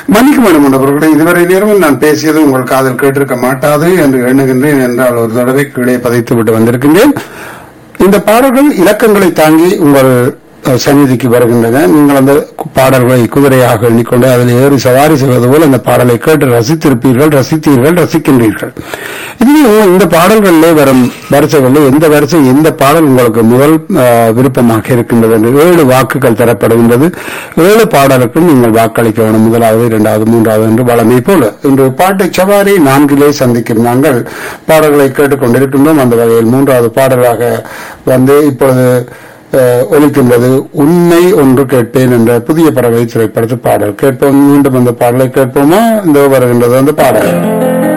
மன்னிக்க வேண்டும் என்றவர்களே இதுவரை நேரமும் நான் பேசியது உங்கள் காதில் கேட்டிருக்க மாட்டாது என்று எண்ணுகின்றேன் என்றால் ஒரு தடவை கீழே பதித்து விட்டு வந்திருக்கின்றேன் இந்த பாடல்கள் இலக்கங்களை தாங்கி உங்கள் அஹ், சந்நிதிக்கு வருகின்றன நீங்கள் அந்த கு- பாடல்களை குதிரையாக எண்ணிக்கொண்டு அதில் ஏறி சவாரி செய்வது போல் அந்த பாடலை கேட்டு ரசித்திருப்பீர்கள் ரசித்தீர்கள் ரசிக்கின்றீர்கள் இதுவே இந்த பாடல்களிலே வரும் வரிசைகளில் எந்த வரிசை எந்த பாடல் உங்களுக்கு முதல் அஹ், விருப்பமாக இருக்கின்றது என்று ஏழு வாக்குகள் தரப்படுகின்றது ஏழு பாடலுக்கும் நீங்கள் வாக்களிக்க வேண்டும் முதலாவது இரண்டாவது மூன்றாவது என்று வளமை போல இன்று பாட்டை சவாரி நான்கிலே சந்திக்கும் நாங்கள் பாடல்களை கேட்டுக்கொண்டிருக்கின்றோம் அந்த வகையில் மூன்றாவது பாடலாக வந்து இப்பொழுது அஹ், ஒலிக்கின்றது உண்மை ஒன்று கேட்பேன் என்ற புதிய பறவை திரைப்படத்து பாடல் கேட்போம் மீண்டும் அந்த பாடலை கேட்போமா இந்த வருகின்றது அந்த பாடல்